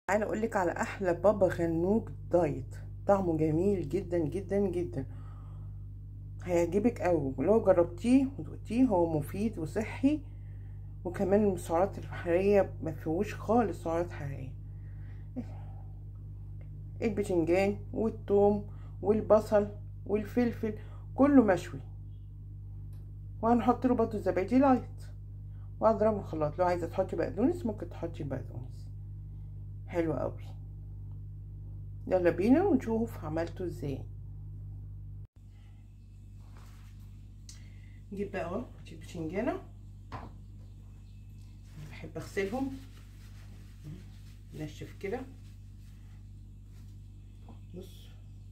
تعالى اقول لك على احلى بابا غنوج دايت طعمه جميل جدا جدا جدا هيعجبك قوي ولو جربتيه ودقتيه هو مفيد وصحي وكمان السعرات الحراريه ما فيهوش خالص سعرات حراريه البتنجان والثوم والبصل والفلفل كله مشوي وهنحط له برضه الزبادي لايت واضربه الخلاط لو عايزه تحطي بقدونس ممكن تحطي بقدونس حلو قوي يلا بينا ونشوف عملته ازاي نجيب بقى اهو البتنجانه بحب اغسلهم نشف كده بص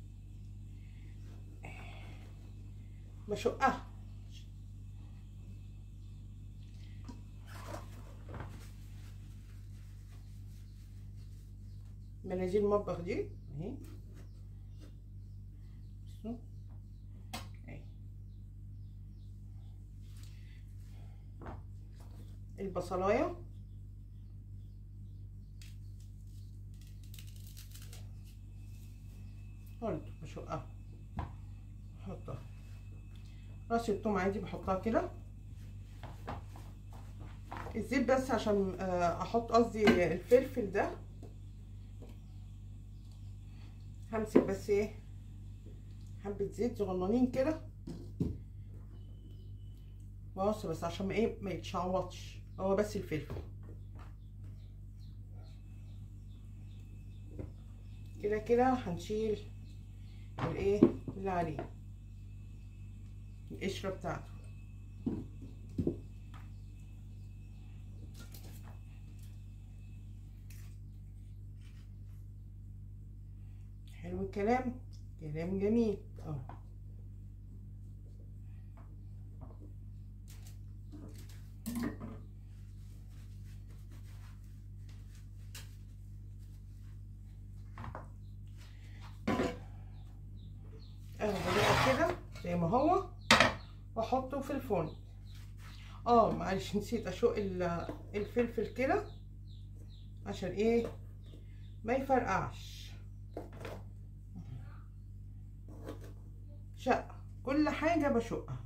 بشقها مناديل المطبخ دي اهي بصوا اهي البصلايه برضه بشقها احطها راس التوم عادي بحطها كده الزيت بس عشان احط قصدي الفلفل ده همسك بس ايه حبه زيت صغننين كده بص بس عشان ما ايه ما يتشعوطش هو بس الفلفل كده كده هنشيل الايه اللي عليه القشره بتاعته حلو الكلام كلام جميل اهو اهو كده زي ما هو واحطه في الفرن اه معلش نسيت اشق الفلفل كده عشان ايه ما يفرقعش شقة كل حاجة بشقها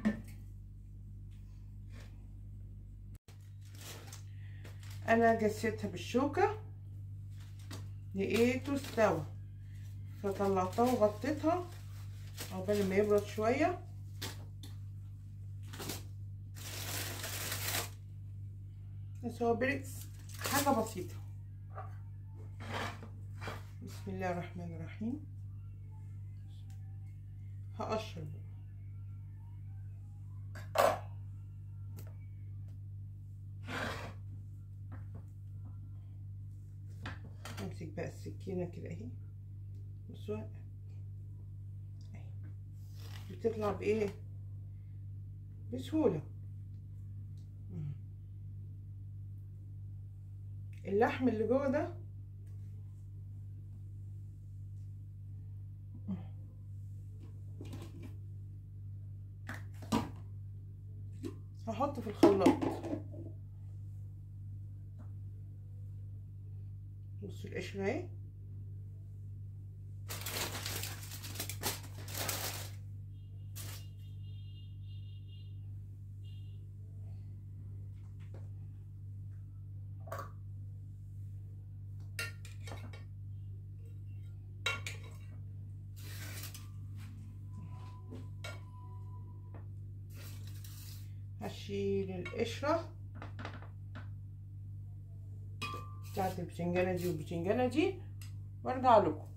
انا جسيتها بالشوكة لقيته استوى فطلعتها وغطيتها عقبال ما يبرد شوية بس هو بريكس حاجة بسيطة بسم الله الرحمن الرحيم هقشر بقى امسك بقى السكينة كده اهي بصوا اهي بتطلع بايه بسهولة اللحم اللي جوه ده هحطه في الخلاط بصوا القشرة اهي هشيل القشرة بتاعت البتنجانة دي والبتنجانة دي وارجع لكم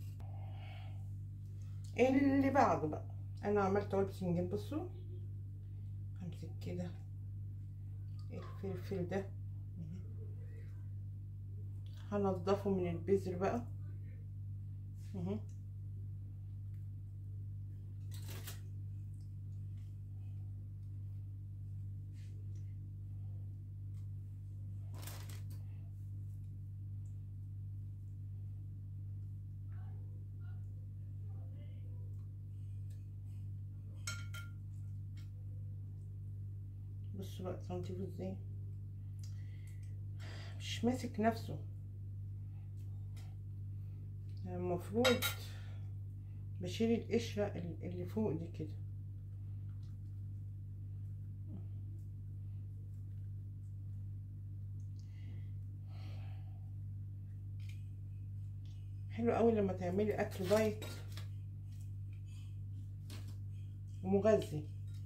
اللي بعده بقى انا عملت اهو البتنجان بصوا همسك كده الفلفل ده هنضفه من البذر بقى اهو بصوا بقى تنظيفه ازاي مش ماسك نفسه المفروض بشيل القشرة اللي فوق دي كده حلو قوي لما تعملي اكل دايت ومغذي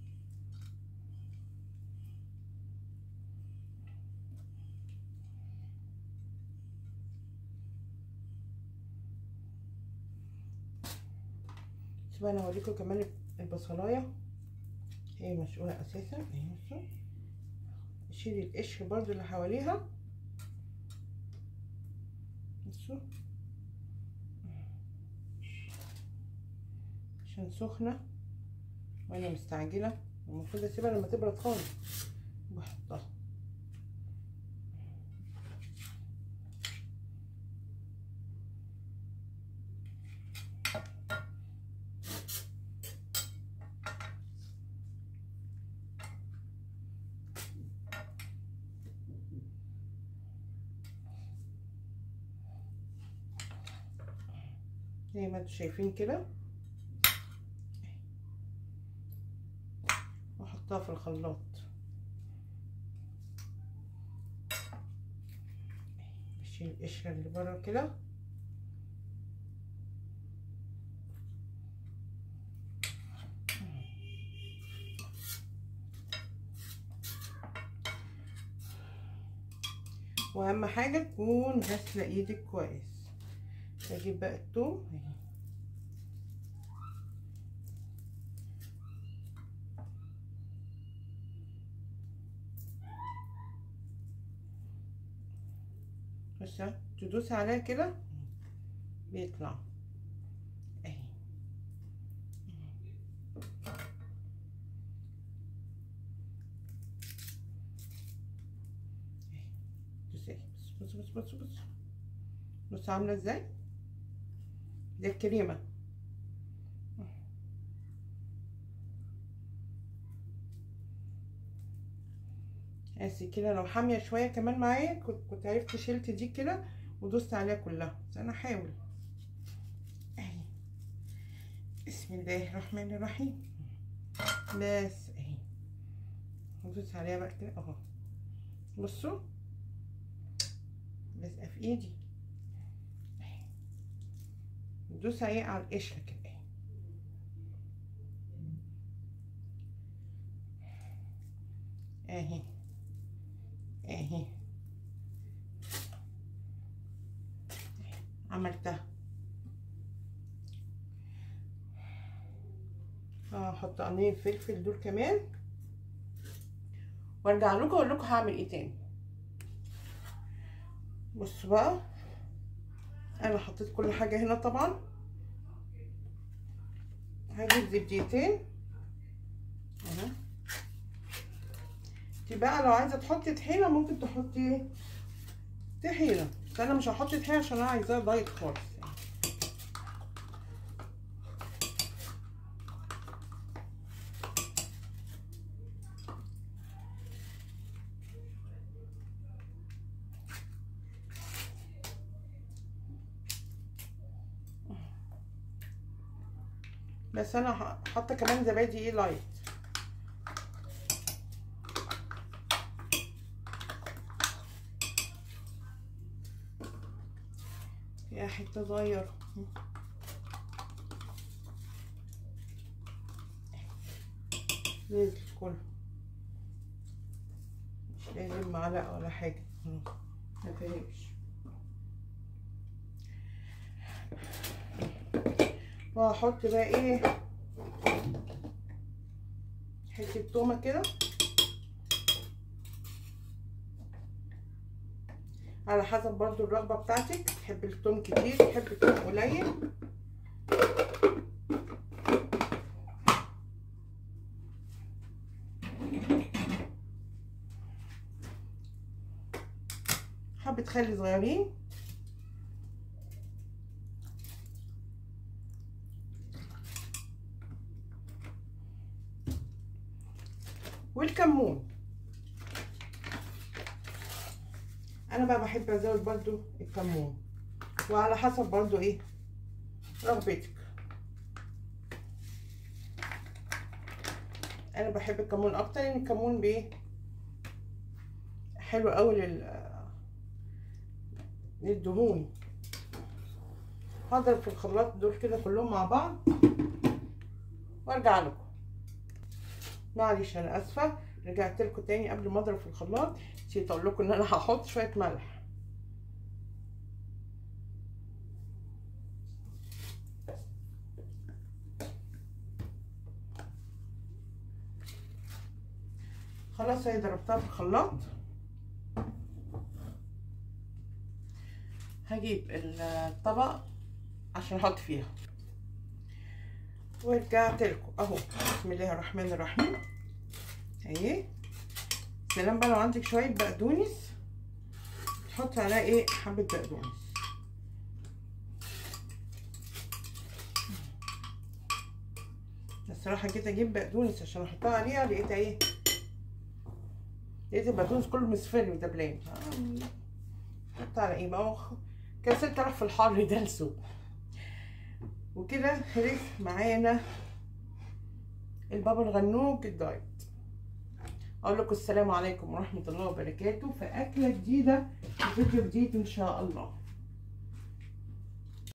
بقى انا هوريكم كمان البصلايه هي مشقوله اساسا اهي بصوا شيلي القشر برضو اللي حواليها بصوا عشان سخنه وانا مستعجله المفروض اسيبها لما تبرد خالص بحطها زي ما انتم شايفين كده واحطها في الخلاط بشيل القشره اللي بره كده واهم حاجه تكون غاسله ايدك كويس اجيب بقى التوم اهي بس تدوسي عليها كده بيطلع اهي دوسي بص بص بص بص بص عامله ازاي دي الكريمه السكينه لو حاميه شويه كمان معايا كنت كنت عرفت شلت دي كده ودوست عليها كلها بس انا هحاول اهي بسم الله الرحمن الرحيم بس اهي ودوس عليها بقى كده اهو بصوا لازقه في ايدي دوس اهي على القشره كده اهي اهي عملتها هحط قرنين فلفل دول كمان وارجع لكم اقول لكم هعمل ايه تاني بصوا بقى انا حطيت كل حاجه هنا طبعا هجيب زبدتين اهو انت بقى لو عايزه تحطي طحينه ممكن تحطي طحينه بس انا مش هحط طحينه عشان انا عايزاه دايت خالص يعني. بس انا حاطه كمان زبادي ايه لايت فيها حته صغيره نزل كله مش لازم معلقه ولا حاجه ما فيهاش وهحط بقى ايه حته تومه كده على حسب برضو الرغبة بتاعتك تحب التوم كتير تحب التوم قليل حبة خل صغيرين والكمون انا بقى بحب ازود برضو الكمون وعلى حسب برضو ايه رغبتك انا بحب الكمون اكتر لان الكمون بيه حلو قوي لل للدهون هضرب في الخلاط دول كده كلهم مع بعض وارجع لكم معلش انا اسفه رجعت لكم تاني قبل ما اضرب في الخلاط نسيت اقول لكم ان انا هحط شويه ملح خلاص هي ضربتها في الخلاط هجيب الطبق عشان احط فيها ورجعت لكم اهو بسم الله الرحمن الرحيم اهي سلام بقى لو عندك شويه بقدونس تحطي عليها ايه حبه بقدونس الصراحه جيت اجيب بقدونس عشان احطها عليها لقيتها ايه لقيت البقدونس كله مصفر ودبلان حط على ايه بقى كسلت اروح في الحر ده لسوق وكده خلص معانا البابا الغنوج الدايت اقول لكم السلام عليكم ورحمه الله وبركاته في اكله جديده في فيديو جديد ان شاء الله